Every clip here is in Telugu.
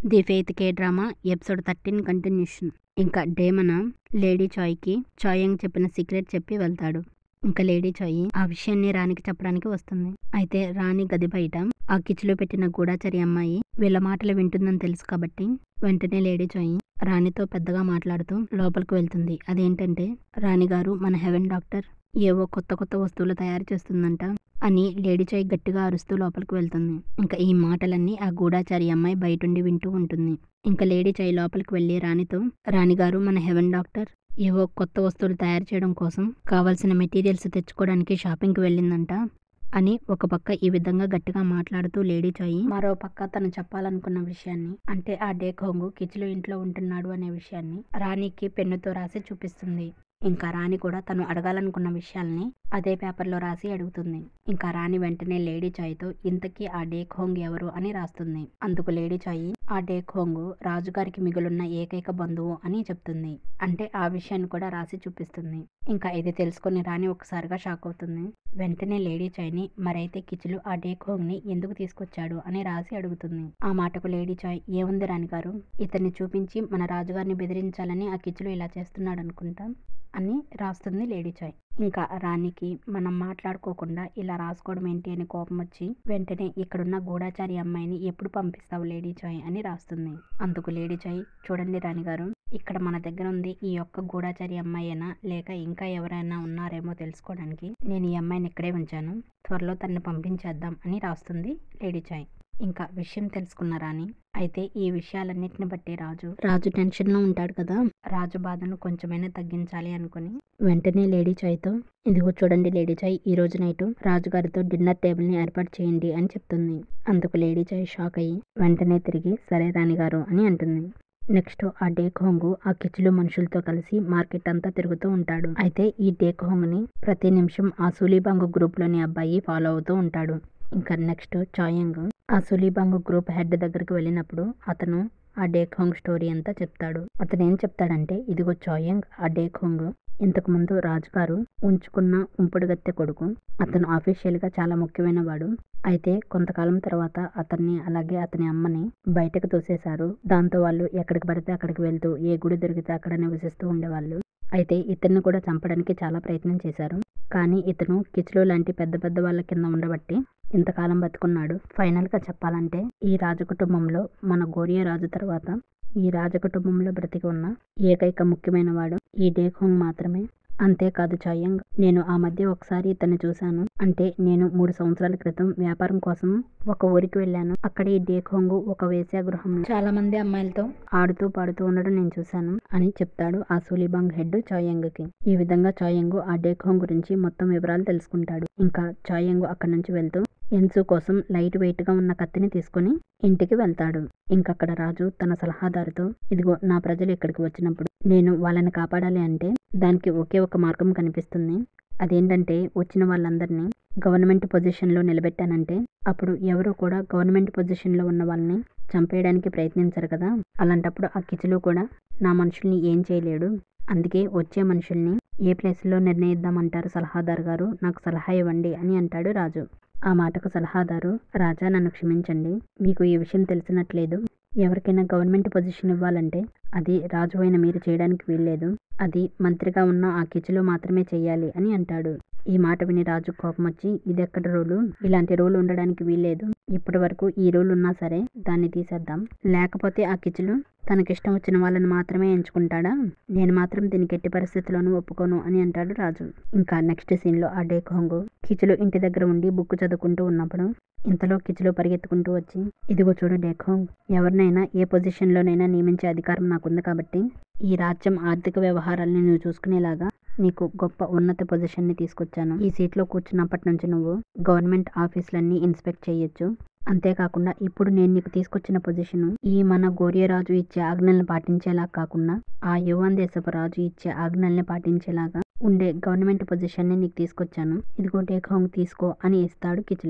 the faith K drama episode thirteen continuation ఇంకా డేమన లేడీ చాయ్కి చాయంగ్ చెప్పిన సీక్రెట్ చెప్పి వెళ్తాడు ఇంకా లేడీ చాయ్ ఆ విషయాన్ని రాణికి చెప్పడానికి వస్తుంది అయితే రాణి గది బయట ఆ కిచ్చులో పెట్టిన గూఢాచారి అమ్మాయి వీళ్ళ మాటలు వింటుందని తెలుసు కాబట్టి వెంటనే లేడీ చాయ్ రాణితో పెద్దగా మాట్లాడుతూ లోపలికి వెళ్తుంది అదేంటంటే రాణిగారు మన హెవెన్ డాక్టర్ ఏవో కొత్త కొత్త వస్తువులు తయారు చేస్తుందంట అని లేడీ చాయ్ గట్టిగా అరుస్తూ లోపలికి వెళ్తుంది ఇంకా ఈ మాటలన్నీ ఆ గూఢాచారి అమ్మాయి బయటుండి వింటూ ఉంటుంది ఇంకా లేడీ చాయ్ లోపలికి వెళ్ళి రాణితో రాణిగారు మన హెవెన్ డాక్టర్ ఏవో కొత్త వస్తువులు తయారు చేయడం కోసం కావాల్సిన మెటీరియల్స్ తెచ్చుకోవడానికి షాపింగ్కి వెళ్ళిందంట అని ఒక పక్క ఈ విధంగా గట్టిగా మాట్లాడుతూ లేడీ చాయి మరో పక్క తను చెప్పాలనుకున్న విషయాన్ని అంటే ఆ డేకోంగు కిచ్లు ఇంట్లో ఉంటున్నాడు అనే విషయాన్ని రాణికి పెన్నుతో రాసి చూపిస్తుంది ఇంకా రాణి కూడా తను అడగాలనుకున్న విషయాల్ని అదే పేపర్లో రాసి అడుగుతుంది ఇంకా రాణి వెంటనే లేడీ చాయ్తో ఇంతకీ ఆ డేక్ హోంగ్ ఎవరు అని రాస్తుంది అందుకు లేడీ చాయ్ ఆ డేక్ హోంగ్ రాజుగారికి మిగులున్న ఏకైక బంధువు అని చెప్తుంది అంటే ఆ విషయాన్ని కూడా రాసి చూపిస్తుంది ఇంకా ఇది తెలుసుకుని రాణి ఒకసారిగా షాక్ అవుతుంది వెంటనే లేడీ చాయ్ని మరైతే కిచులు ఆ డేక్ హోంగ్ ని ఎందుకు తీసుకొచ్చాడు అని రాసి అడుగుతుంది ఆ మాటకు లేడీ చాయ్ ఏముంది రాణి గారు ఇతన్ని చూపించి మన రాజుగారిని బెదిరించాలని ఆ కిచులు ఇలా చేస్తున్నాడు అనుకుంటా అని రాస్తుంది లేడీ చాయ్ ఇంకా రాణికి మనం మాట్లాడుకోకుండా ఇలా రాసుకోవడం ఏంటి అని కోపం వచ్చి వెంటనే ఇక్కడున్న గూఢాచారి అమ్మాయిని ఎప్పుడు పంపిస్తావు లేడీ చాయ్ అని రాస్తుంది అందుకు లేడీ చాయ్ చూడండి రాణి గారు ఇక్కడ మన దగ్గర ఉంది ఈ యొక్క గూఢాచారి అమ్మాయినా లేక ఇంకా ఎవరైనా ఉన్నారేమో తెలుసుకోవడానికి నేను ఈ అమ్మాయిని ఇక్కడే ఉంచాను త్వరలో తనని పంపించేద్దాం అని రాస్తుంది లేడీ చాయ్ ఇంకా విషయం తెలుసుకున్న రాణి అయితే ఈ విషయాలన్నిటిని బట్టి రాజు రాజు టెన్షన్ లో ఉంటాడు కదా రాజు బాధను కొంచెమైనా తగ్గించాలి అనుకుని వెంటనే లేడీ చాయ్తో ఇదిగో చూడండి లేడీ చాయ్ ఈ రోజు నైట్ రాజుగారితో డిన్నర్ టేబుల్ ని ఏర్పాటు చేయండి అని చెప్తుంది అందుకు లేడీ చాయ్ షాక్ అయ్యి వెంటనే తిరిగి సరే రాణి గారు అని అంటుంది నెక్స్ట్ ఆ డేక్ హోంగ్ ఆ కిచ్చులు మనుషులతో కలిసి మార్కెట్ అంతా తిరుగుతూ ఉంటాడు అయితే ఈ డేక్ హోంగ్ ని ప్రతి నిమిషం ఆ సూలీబాంగ్ గ్రూప్ లోని అబ్బాయి ఫాలో అవుతూ ఉంటాడు ఇంకా నెక్స్ట్ చాయంగ్ ఆ సులీబాంగ్ గ్రూప్ హెడ్ దగ్గరికి వెళ్ళినప్పుడు అతను ఆ డేక్ హోంగ్ స్టోరీ అంతా చెప్తాడు అతను ఏం చెప్తాడంటే ఇదిగో చాయంగ్ ఆ డేక్ హోంగ్ ఇంతకు ముందు రాజుగారు ఉంచుకున్న ఉంపుడుగత్తె కొడుకు అతను ఆఫీషియల్ గా చాలా ముఖ్యమైన వాడు అయితే కొంతకాలం తర్వాత అతన్ని అలాగే అతని అమ్మని బయటకు తోసేశారు దాంతో వాళ్ళు ఎక్కడికి పడితే అక్కడికి వెళ్తూ ఏ గుడి దొరికితే అక్కడ నివసిస్తూ ఉండేవాళ్ళు అయితే ఇతన్ని కూడా చంపడానికి చాలా ప్రయత్నం చేశారు కానీ ఇతను కిచ్లో లాంటి పెద్ద పెద్ద వాళ్ళ కింద ఉండబట్టి ఇంతకాలం బతుకున్నాడు ఫైనల్ గా చెప్పాలంటే ఈ రాజకుటుంబంలో మన గోరియా రాజు తర్వాత ఈ రాజకుటుంబంలో బ్రతికి ఉన్న ఏకైక ముఖ్యమైన వాడు ఈ డేఖోంగ్ మాత్రమే అంతేకాదు చాయంగ్ నేను ఆ మధ్య ఒకసారి ఇతన్ని చూశాను అంటే నేను మూడు సంవత్సరాల క్రితం వ్యాపారం కోసం ఒక ఊరికి వెళ్ళాను అక్కడ ఈ డేఖోంగు ఒక వేశ్యాగృహంలో చాలా మంది అమ్మాయిలతో ఆడుతూ పాడుతూ ఉండడం నేను చూశాను అని చెప్తాడు ఆ సూలిబాంగ్ హెడ్ చాయంగ్ కి ఈ విధంగా చాయంగు ఆ డేఖోంగ్ గురించి మొత్తం వివరాలు తెలుసుకుంటాడు ఇంకా చాయంగు అక్కడి నుంచి వెళ్తూ ఎన్సు కోసం లైట్ వెయిట్ గా ఉన్న కత్తిని తీసుకుని ఇంటికి వెళ్తాడు ఇంకక్కడ రాజు తన సలహాదారుతో ఇదిగో నా ప్రజలు ఇక్కడికి వచ్చినప్పుడు నేను వాళ్ళని కాపాడాలి అంటే దానికి ఒకే ఒక మార్గం కనిపిస్తుంది అదేంటంటే వచ్చిన వాళ్ళందరినీ గవర్నమెంట్ పొజిషన్లో నిలబెట్టానంటే అప్పుడు ఎవరు కూడా గవర్నమెంట్ పొజిషన్లో ఉన్న వాళ్ళని చంపేయడానికి ప్రయత్నించరు కదా అలాంటప్పుడు ఆ కిచులు కూడా నా మనుషుల్ని ఏం చేయలేడు అందుకే వచ్చే మనుషుల్ని ఏ ప్లేస్లో నిర్ణయిద్దామంటారు సలహాదారు గారు నాకు సలహా ఇవ్వండి అని అంటాడు రాజు ఆ మాటకు సలహాదారు రాజా నన్ను క్షమించండి మీకు ఈ విషయం తెలిసినట్లేదు ఎవరికైనా గవర్నమెంట్ పొజిషన్ ఇవ్వాలంటే అది రాజు అయిన మీరు చేయడానికి వీల్లేదు అది మంత్రిగా ఉన్న ఆ కిచులో మాత్రమే చెయ్యాలి అని అంటాడు ఈ మాట విని రాజు కోపం వచ్చి ఇదెక్కడ రూలు ఇలాంటి రూల్ ఉండడానికి వీల్లేదు ఇప్పటి వరకు ఈ రూల్ ఉన్నా సరే దాన్ని తీసేద్దాం లేకపోతే ఆ కిచులు తనకిష్టం వచ్చిన వాళ్ళని మాత్రమే ఎంచుకుంటాడా నేను మాత్రం దీనికి ఎట్టి పరిస్థితుల్లోనూ ఒప్పుకోను అని అంటాడు రాజు ఇంకా నెక్స్ట్ సీన్లో ఆ డేక్ హోంగు కిచులు ఇంటి దగ్గర ఉండి బుక్ చదువుకుంటూ ఉన్నప్పుడు ఇంతలో కిచులు పరిగెత్తుకుంటూ వచ్చి ఇదిగో చూడు డేక్ హోంగ్ ఎవరినైనా ఏ పొజిషన్లోనైనా నియమించే అధికారం నాకుంది కాబట్టి ఈ రాజ్యం ఆర్థిక వ్యవహారాలని నువ్వు చూసుకునేలాగా నీకు గొప్ప ఉన్నత పొజిషన్ని తీసుకొచ్చాను ఈ సీట్లో కూర్చున్నప్పటి నుంచి నువ్వు గవర్నమెంట్ ఆఫీసులన్నీ ఇన్స్పెక్ట్ చేయొచ్చు అంతేకాకుండా ఇప్పుడు నేను నీకు తీసుకొచ్చిన పొజిషన్ ఈ మన గోరియరాజు ఇచ్చే ఆజ్ఞల్ని పాటించేలా కాకుండా ఆ యువన్ దేశపు రాజు ఇచ్చే ఆజ్ఞల్ని పాటించేలాగా ఉండే గవర్నమెంట్ పొజిషన్ని నీకు తీసుకొచ్చాను ఇదిగో టేక్ హోంగ్ తీసుకో అని ఇస్తాడు కిచులు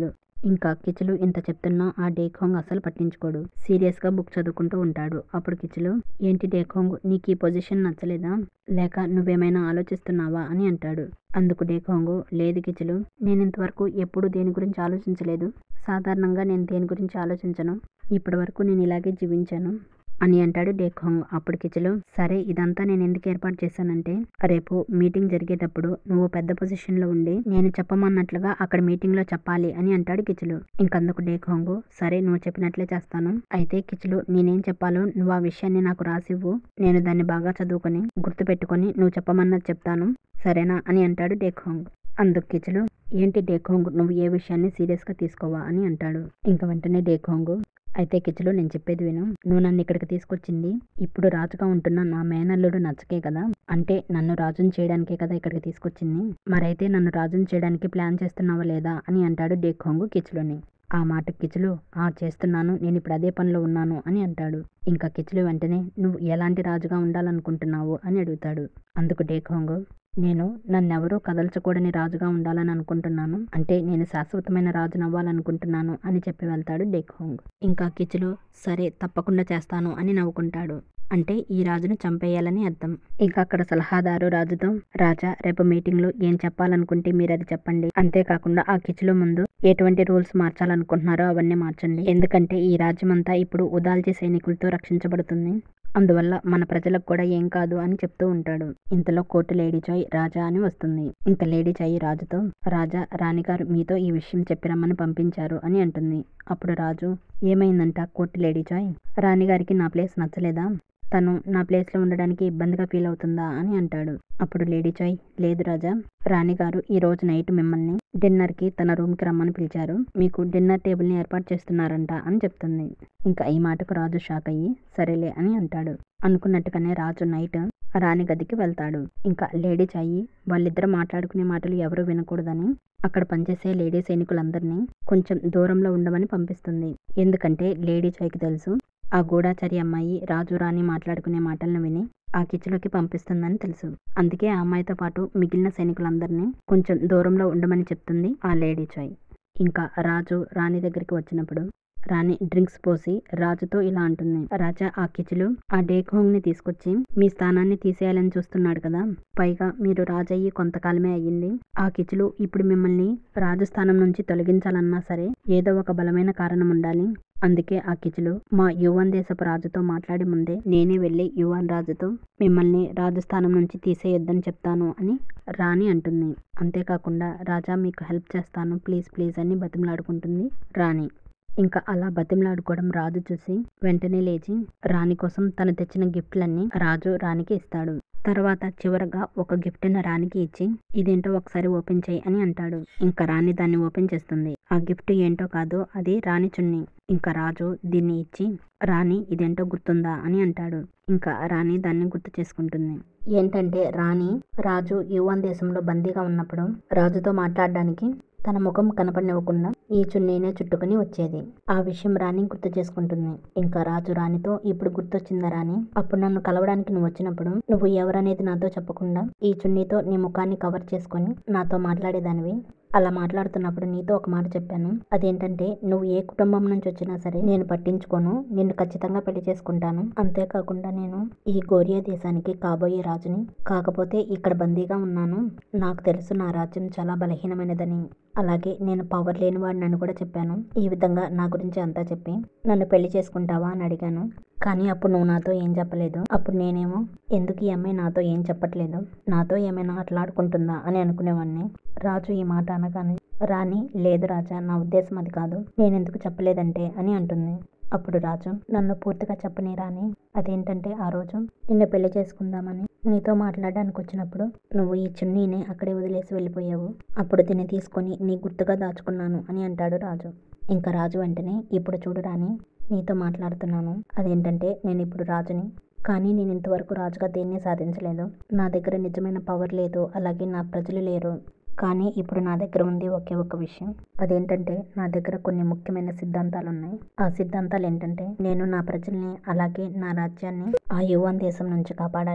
ఇంకా కిచులు ఇంత చెప్తున్నా ఆ డేఖోంగ్ అసలు పట్టించుకోడు సీరియస్ గా బుక్ చదువుకుంటూ ఉంటాడు అప్పుడు కిచులు ఏంటి డేఖోంగ్ నీకు ఈ పొజిషన్ నచ్చలేదా లేక నువ్వేమైనా ఆలోచిస్తున్నావా అని అంటాడు అందుకు డేఖోంగు లేదు కిచులు నేను ఇంతవరకు ఎప్పుడు దేని గురించి ఆలోచించలేదు సాధారణంగా నేను దేని గురించి ఆలోచించను ఇప్పటి వరకు నేను ఇలాగే జీవించాను అని అంటాడు డేఖోంగ్ అప్పుడు కిచులు సరే ఇదంతా నేను ఎందుకు ఏర్పాటు చేశానంటే రేపు మీటింగ్ జరిగేటప్పుడు నువ్వు పెద్ద పొజిషన్లో ఉండి నేను చెప్పమన్నట్లుగా అక్కడ మీటింగ్లో చెప్పాలి అని అంటాడు కిచులు ఇంకందుకు డేఖోంగు సరే నువ్వు చెప్పినట్లే చేస్తాను అయితే కిచులు నేనేం చెప్పాలో నువ్వు ఆ విషయాన్ని నాకు రాసివ్వు నేను దాన్ని బాగా చదువుకొని గుర్తుపెట్టుకొని నువ్వు చెప్పమన్నది చెప్తాను సరేనా అని అంటాడు డేఖోంగ్ అందుకు కిచులు ఏంటి డేఖోంగ్ నువ్వు ఏ విషయాన్ని సీరియస్గా తీసుకోవా అని అంటాడు ఇంక వెంటనే డేఖోంగు అయితే కిచులు నేను చెప్పేది విను నువ్వు నన్ను ఇక్కడికి తీసుకొచ్చింది ఇప్పుడు రాజుగా ఉంటున్న నా మేనల్లుడు నచ్చకే కదా అంటే నన్ను రాజుని చేయడానికే కదా ఇక్కడికి తీసుకొచ్చింది మరైతే నన్ను రాజుని చేయడానికి ప్లాన్ చేస్తున్నావా లేదా అని అంటాడు డేఖోంగు కిచులుని ఆ మాట కిచులు ఆ చేస్తున్నాను నేను ఇప్పుడు అదే పనిలో ఉన్నాను అని అంటాడు ఇంకా కిచులు వెంటనే నువ్వు ఎలాంటి రాజుగా ఉండాలనుకుంటున్నావు అని అడుగుతాడు అందుకు డేఖోంగు నేను నన్నెవరూ కదల్చకూడని రాజుగా ఉండాలని అనుకుంటున్నాను అంటే నేను శాశ్వతమైన రాజును అవ్వాలనుకుంటున్నాను అని చెప్పి వెళ్తాడు డేఖోంగ్ ఇంకా కిచులు సరే తప్పకుండా చేస్తాను అని నవ్వుకుంటాడు అంటే ఈ రాజును చంపేయాలని అర్థం ఇంకా అక్కడ సలహాదారు రాజుతో రాజా రేపు మీటింగ్లో ఏం చెప్పాలనుకుంటే మీరు అది చెప్పండి అంతేకాకుండా ఆ కిచుల ముందు ఎటువంటి రూల్స్ మార్చాలనుకుంటున్నారో అవన్నీ మార్చండి ఎందుకంటే ఈ రాజ్యమంతా ఇప్పుడు ఉదాల్చి సైనికులతో రక్షించబడుతుంది అందువల్ల మన ప్రజలకు కూడా ఏం కాదు అని చెప్తూ ఉంటాడు ఇంతలో కోర్టు లేడీ చాయ్ రాజా అని వస్తుంది ఇంకా లేడీ చాయ్ రాజుతో రాజా రాణిగారు మీతో ఈ విషయం చెప్పి రమ్మని పంపించారు అని అంటుంది అప్పుడు రాజు ఏమైందంట కోర్టు లేడీ చాయ్ రాణిగారికి నా ప్లేస్ నచ్చలేదా తను నా ప్లేస్లో ఉండడానికి ఇబ్బందిగా ఫీల్ అవుతుందా అని అంటాడు అప్పుడు లేడీ చాయ్ లేదు రాజా రాణిగారు ఈ రోజు నైట్ మిమ్మల్ని డిన్నర్కి తన రూమ్కి రమ్మని పిలిచారు మీకు డిన్నర్ టేబుల్ని ఏర్పాటు చేస్తున్నారంట అని చెప్తుంది ఇంకా ఈ మాటకు రాజు షాక్ అయ్యి సరేలే అని అంటాడు అనుకున్నట్టుగానే రాజు నైట్ రాణి గదికి వెళ్తాడు ఇంకా లేడీ చాయి వాళ్ళిద్దరు మాట్లాడుకునే మాటలు ఎవరు వినకూడదని అక్కడ పనిచేసే లేడీ సైనికులందరినీ కొంచెం దూరంలో ఉండమని పంపిస్తుంది ఎందుకంటే లేడీ చాయ్కి తెలుసు ఆ గూఢాచారి అమ్మాయి రాజు రాణి మాట్లాడుకునే మాటలను విని ఆ కిచెన్లోకి పంపిస్తుందని తెలుసు అందుకే ఆ అమ్మాయితో పాటు మిగిలిన సైనికులందరినీ కొంచెం దూరంలో ఉండమని చెప్తుంది ఆ లేడీ చాయ్ ఇంకా రాజు రాణి దగ్గరికి వచ్చినప్పుడు రాణి డ్రింక్స్ పోసి రాజుతో ఇలా అంటుంది రాజా ఆ కిచులు ఆ డేకోంగ్ ని తీసుకొచ్చి మీ స్థానాన్ని తీసేయాలని చూస్తున్నాడు కదా పైగా మీరు రాజయ్యి కొంతకాలమే అయ్యింది ఆ కిచులు ఇప్పుడు మిమ్మల్ని రాజస్థానం నుంచి తొలగించాలన్నా సరే ఏదో ఒక బలమైన కారణం ఉండాలి అందుకే ఆ కిచులు మా యువన్ దేశపు రాజుతో మాట్లాడి ముందే నేనే వెళ్ళి యువన్ రాజుతో మిమ్మల్ని రాజస్థానం నుంచి తీసేయొద్దని చెప్తాను అని రాణి అంటుంది అంతేకాకుండా రాజా మీకు హెల్ప్ చేస్తాను ప్లీజ్ ప్లీజ్ అని బతిమలాడుకుంటుంది రాణి ఇంకా అలా బతిమలాడుకోవడం రాజు చూసి వెంటనే లేచి రాణి కోసం తను తెచ్చిన గిఫ్ట్లన్నీ రాజు రాణికి ఇస్తాడు తర్వాత చివరగా ఒక గిఫ్ట్ను రాణికి ఇచ్చి ఇదేంటో ఒకసారి ఓపెన్ చేయి అని అంటాడు ఇంకా రాణి దాన్ని ఓపెన్ చేస్తుంది ఆ గిఫ్ట్ ఏంటో కాదు అది రాణి చున్ని ఇంకా రాజు దీన్ని ఇచ్చి రాణి ఇదేంటో గుర్తుందా అని అంటాడు ఇంకా రాణి దాన్ని గుర్తు చేసుకుంటుంది ఏంటంటే రాణి రాజు యువన్ దేశంలో బందీగా ఉన్నప్పుడు రాజుతో మాట్లాడడానికి తన ముఖం కనపడనివ్వకుండా ఈ చున్నీనే చుట్టుకుని వచ్చేది ఆ విషయం రాణి గుర్తు చేసుకుంటుంది ఇంకా రాజు రాణితో ఇప్పుడు గుర్తొచ్చిందా రాణి అప్పుడు నన్ను కలవడానికి నువ్వు వచ్చినప్పుడు నువ్వు ఎవరనేది నాతో చెప్పకుండా ఈ చున్నీతో నీ ముఖాన్ని కవర్ చేసుకొని నాతో మాట్లాడేదానివి అలా మాట్లాడుతున్నప్పుడు నీతో ఒక మాట చెప్పాను అదేంటంటే నువ్వు ఏ కుటుంబం నుంచి వచ్చినా సరే నేను పట్టించుకోను నిన్ను ఖచ్చితంగా పెళ్లి చేసుకుంటాను అంతేకాకుండా నేను ఈ గోరియా దేశానికి కాబోయే రాజుని కాకపోతే ఇక్కడ బందీగా ఉన్నాను నాకు తెలుసు నా రాజ్యం చాలా బలహీనమైనదని అలాగే నేను పవర్ లేని వాడిని అని కూడా చెప్పాను ఈ విధంగా నా గురించి అంతా చెప్పి నన్ను పెళ్లి చేసుకుంటావా అని అడిగాను కానీ అప్పుడు నువ్వు నాతో ఏం చెప్పలేదు అప్పుడు నేనేమో ఎందుకు ఈ అమ్మాయి నాతో ఏం చెప్పట్లేదు నాతో ఏమైనా ఆటలాడుకుంటుందా అని అనుకునేవాడిని రాజు ఈ మాట అనగానే రాణి లేదు రాజా నా ఉద్దేశం అది కాదు నేను ఎందుకు చెప్పలేదంటే అని అంటుంది అప్పుడు రాజు నన్ను పూర్తిగా చెప్పని రాని అదేంటంటే ఆ రోజు నిన్ను పెళ్లి చేసుకుందామని నీతో మాట్లాడడానికి వచ్చినప్పుడు నువ్వు ఈ చున్నీని అక్కడే వదిలేసి వెళ్ళిపోయావు అప్పుడు దీన్ని తీసుకొని నీ గుర్తుగా దాచుకున్నాను అని అంటాడు రాజు ఇంకా రాజు వెంటనే ఇప్పుడు చూడు రాని నీతో మాట్లాడుతున్నాను అదేంటంటే నేను ఇప్పుడు రాజుని కానీ నేను ఇంతవరకు రాజుగా దేన్ని సాధించలేదు నా దగ్గర నిజమైన పవర్ లేదు అలాగే నా ప్రజలు లేరు కానీ ఇప్పుడు నా దగ్గర ఉంది ఒకే ఒక విషయం అదేంటంటే నా దగ్గర కొన్ని ముఖ్యమైన సిద్ధాంతాలు ఉన్నాయి ఆ సిద్ధాంతాలు ఏంటంటే నేను నా ప్రజల్ని అలాగే నా రాజ్యాన్ని ఆ యువన్ దేశం నుంచి కాపాడాలి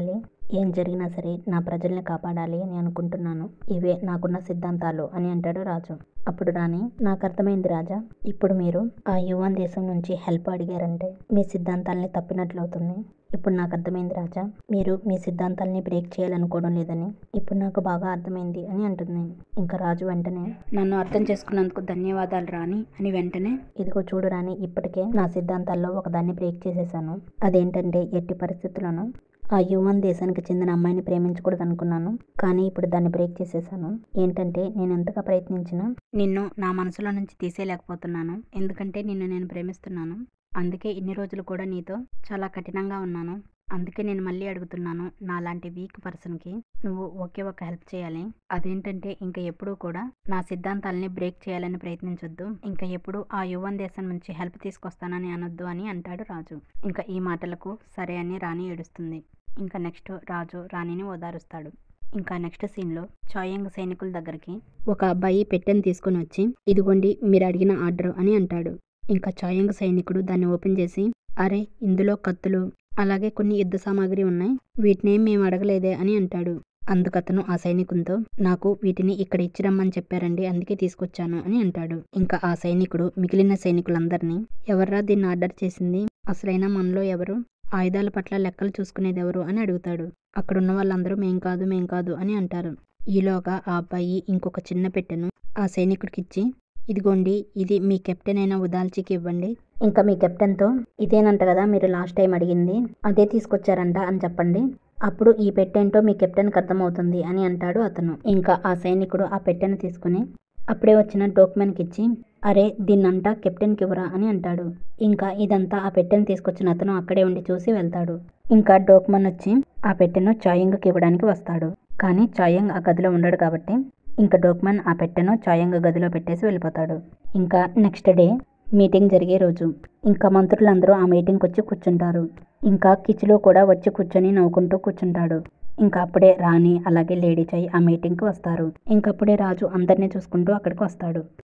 ఏం జరిగినా సరే నా ప్రజల్ని కాపాడాలి అని అనుకుంటున్నాను ఇవే నాకున్న సిద్ధాంతాలు అని అంటాడు రాజు అప్పుడు రాణి నాకు అర్థమైంది రాజా ఇప్పుడు మీరు ఆ యువన్ దేశం నుంచి హెల్ప్ అడిగారంటే మీ సిద్ధాంతాలని తప్పినట్లు అవుతుంది ఇప్పుడు నాకు అర్థమైంది రాజా మీరు మీ సిద్ధాంతాలని బ్రేక్ చేయాలనుకోవడం లేదని ఇప్పుడు నాకు బాగా అర్థమైంది అని అంటుంది ఇంకా రాజు వెంటనే నన్ను అర్థం చేసుకున్నందుకు ధన్యవాదాలు రాణి అని వెంటనే ఇదిగో చూడు రాణి ఇప్పటికే నా సిద్ధాంతాల్లో ఒకదాన్ని బ్రేక్ చేసేసాను అదేంటంటే ఎట్టి పరిస్థితుల్లోనూ ఆ యువన్ దేశానికి చెందిన అమ్మాయిని ప్రేమించకూడదు అనుకున్నాను కానీ ఇప్పుడు దాన్ని బ్రేక్ చేసేసాను ఏంటంటే నేను ఎంతగా ప్రయత్నించినా నిన్ను నా మనసులో నుంచి తీసేయలేకపోతున్నాను ఎందుకంటే నిన్ను నేను ప్రేమిస్తున్నాను అందుకే ఇన్ని రోజులు కూడా నీతో చాలా కఠినంగా ఉన్నాను అందుకే నేను మళ్ళీ అడుగుతున్నాను నాలాంటి వీక్ పర్సన్కి నువ్వు ఒకే ఒక హెల్ప్ చేయాలి అదేంటంటే ఇంకా ఎప్పుడూ కూడా నా సిద్ధాంతాలని బ్రేక్ చేయాలని ప్రయత్నించొద్దు ఇంకా ఎప్పుడు ఆ యువన్ దేశం నుంచి హెల్ప్ తీసుకొస్తానని అనొద్దు అని అంటాడు రాజు ఇంకా ఈ మాటలకు సరే అని రాణి ఏడుస్తుంది ఇంకా నెక్స్ట్ రాజు రాణిని ఓదారుస్తాడు ఇంకా నెక్స్ట్ సీన్లో చాయంగ్ సైనికుల దగ్గరికి ఒక అబ్బాయి పెట్టెని తీసుకుని వచ్చి ఇదిగోండి మీరు అడిగిన ఆర్డర్ అని అంటాడు ఇంకా చాయంగ్ సైనికుడు దాన్ని ఓపెన్ చేసి అరే ఇందులో కత్తులు అలాగే కొన్ని యుద్ధ సామాగ్రి ఉన్నాయి వీటినేం మేము అడగలేదే అని అంటాడు అందుకతను ఆ సైనికునితో నాకు వీటిని ఇక్కడ ఇచ్చిరమ్మని చెప్పారండి అందుకే తీసుకొచ్చాను అని అంటాడు ఇంకా ఆ సైనికుడు మిగిలిన సైనికులందరినీ ఎవర్రా దీన్ని ఆర్డర్ చేసింది అసలైన మనలో ఎవరు ఆయుధాల పట్ల లెక్కలు చూసుకునేది ఎవరు అని అడుగుతాడు అక్కడున్న వాళ్ళందరూ మేం కాదు మేం కాదు అని అంటారు ఈలోగా ఆ అబ్బాయి ఇంకొక చిన్న పెట్టెను ఆ సైనికుడికిచ్చి ఇదిగోండి ఇది మీ కెప్టెన్ అయిన ఉదాల్చికి ఇవ్వండి ఇంకా మీ కెప్టెన్తో ఇదేనంట కదా మీరు లాస్ట్ టైం అడిగింది అదే తీసుకొచ్చారంట అని చెప్పండి అప్పుడు ఈ పెట్టెంటో మీ కెప్టెన్కి అర్థమవుతుంది అని అంటాడు అతను ఇంకా ఆ సైనికుడు ఆ పెట్టెను తీసుకుని అప్పుడే వచ్చిన డోక్మెన్కి ఇచ్చి అరే దీన్నంట కెప్టెన్కి ఇవ్వరా అని అంటాడు ఇంకా ఇదంతా ఆ పెట్టెను తీసుకొచ్చిన అతను అక్కడే ఉండి చూసి వెళ్తాడు ఇంకా డోక్మన్ వచ్చి ఆ పెట్టెను చాయంగ్కి ఇవ్వడానికి వస్తాడు కానీ చాయంగ్ ఆ గదిలో ఉండడు కాబట్టి ఇంకా డోక్మన్ ఆ పెట్టెను చాయంగ్ గదిలో పెట్టేసి వెళ్ళిపోతాడు ఇంకా నెక్స్ట్ డే మీటింగ్ జరిగే రోజు ఇంకా మంత్రులందరూ ఆ మీటింగ్కి వచ్చి కూర్చుంటారు ఇంకా కిచ్లో కూడా వచ్చి కూర్చొని నవ్వుకుంటూ కూర్చుంటాడు ఇంకా అప్పుడే రాణి అలాగే లేడీ చాయ్ ఆ మీటింగ్కి వస్తారు ఇంకప్పుడే రాజు అందరినీ చూసుకుంటూ అక్కడికి వస్తాడు